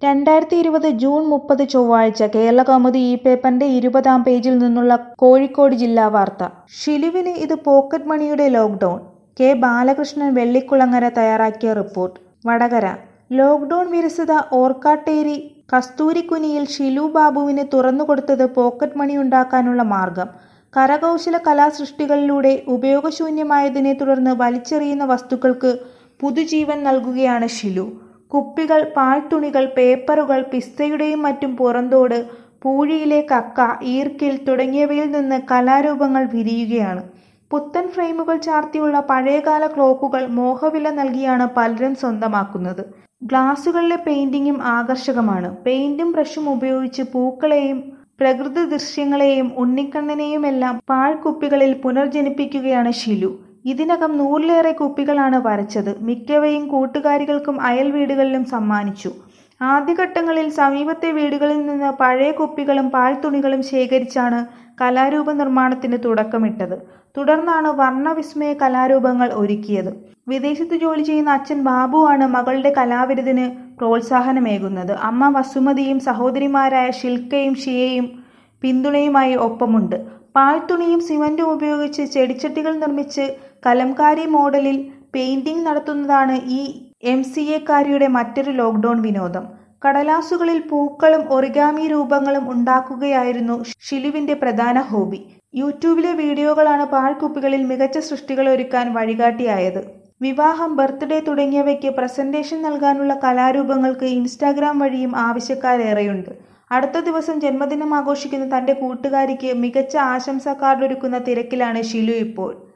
രണ്ടായിരത്തി ഇരുപത് ജൂൺ മുപ്പത് ചൊവ്വാഴ്ച കേരളകൗമുദി ഈ പേപ്പറിന്റെ ഇരുപതാം പേജിൽ നിന്നുള്ള കോഴിക്കോട് ജില്ലാ വാർത്ത ഷിലുവിന് ഇത് പോക്കറ്റ് മണിയുടെ ലോക്ഡൌൺ കെ ബാലകൃഷ്ണൻ വെള്ളിക്കുളങ്ങര തയ്യാറാക്കിയ റിപ്പോർട്ട് വടകര ലോക്ഡൌൺ വിരസത ഓർക്കാട്ടേരി കസ്തൂരിക്കുനിയിൽ ഷിലു ബാബുവിന് തുറന്നുകൊടുത്തത് പോക്കറ്റ് മണിയുണ്ടാക്കാനുള്ള മാർഗം കരകൗശല കലാസൃഷ്ടികളിലൂടെ ഉപയോഗശൂന്യമായതിനെ തുടർന്ന് വലിച്ചെറിയുന്ന വസ്തുക്കൾക്ക് പുതുജീവൻ നൽകുകയാണ് ഷിലു കുപ്പികൾ പാഴ്ത്തുണികൾ പേപ്പറുകൾ പിസ്തയുടെയും മറ്റും പുറന്തോട് പൂഴിയിലെ കക്ക ഈർക്കിൽ തുടങ്ങിയവയിൽ നിന്ന് കലാരൂപങ്ങൾ വിരിയുകയാണ് പുത്തൻ ഫ്രെയിമുകൾ ചാർത്തിയുള്ള പഴയകാല ക്ലോക്കുകൾ മോഹവില നൽകിയാണ് പലരും സ്വന്തമാക്കുന്നത് ഗ്ലാസുകളിലെ പെയിന്റിങ്ങും ആകർഷകമാണ് പെയിന്റും ബ്രഷും ഉപയോഗിച്ച് പൂക്കളെയും പ്രകൃതി ദൃശ്യങ്ങളെയും ഉണ്ണിക്കണ്ണനെയുമെല്ലാം പാഴ്ക്കുപ്പികളിൽ പുനർജനിപ്പിക്കുകയാണ് ഷിലു ഇതിനകം നൂറിലേറെ കുപ്പികളാണ് വരച്ചത് മിക്കവയും കൂട്ടുകാരികൾക്കും അയൽ വീടുകളിലും സമ്മാനിച്ചു ആദ്യഘട്ടങ്ങളിൽ സമീപത്തെ വീടുകളിൽ നിന്ന് പഴയ കുപ്പികളും പാഴ്ത്തുണികളും ശേഖരിച്ചാണ് കലാരൂപ നിർമ്മാണത്തിന് തുടക്കമിട്ടത് തുടർന്നാണ് വർണ്ണവിസ്മയ കലാരൂപങ്ങൾ ഒരുക്കിയത് വിദേശത്ത് ജോലി ചെയ്യുന്ന അച്ഛൻ ബാബുവാണ് മകളുടെ കലാവിരുതിന് പ്രോത്സാഹനമേകുന്നത് അമ്മ വസുമതിയും സഹോദരിമാരായ ഷിൽക്കയും ഷിയയും പിന്തുണയുമായി ഒപ്പമുണ്ട് പാഴ്ത്തുണിയും സിമന്റും ഉപയോഗിച്ച് ചെടിച്ചട്ടികൾ നിർമ്മിച്ച് കലംകാരി മോഡലിൽ പെയിന്റിംഗ് നടത്തുന്നതാണ് ഈ എം സി എക്കാരിയുടെ മറ്റൊരു ലോക്ക്ഡൌൺ വിനോദം കടലാസുകളിൽ പൂക്കളും ഒറിഗാമി രൂപങ്ങളും ഉണ്ടാക്കുകയായിരുന്നു ഷിലുവിന്റെ പ്രധാന ഹോബി യൂട്യൂബിലെ വീഡിയോകളാണ് പാഴ്ക്കുപ്പികളിൽ മികച്ച സൃഷ്ടികൾ ഒരുക്കാൻ വഴികാട്ടിയായത് വിവാഹം ബർത്ത്ഡേ തുടങ്ങിയവയ്ക്ക് പ്രസന്റേഷൻ നൽകാനുള്ള കലാരൂപങ്ങൾക്ക് ഇൻസ്റ്റാഗ്രാം വഴിയും ആവശ്യക്കാരേറെയുണ്ട് അടുത്ത ദിവസം ജന്മദിനം ആഘോഷിക്കുന്ന തന്റെ കൂട്ടുകാരിക്ക് മികച്ച ആശംസാ കാർഡൊരുക്കുന്ന തിരക്കിലാണ് ഷിലു ഇപ്പോൾ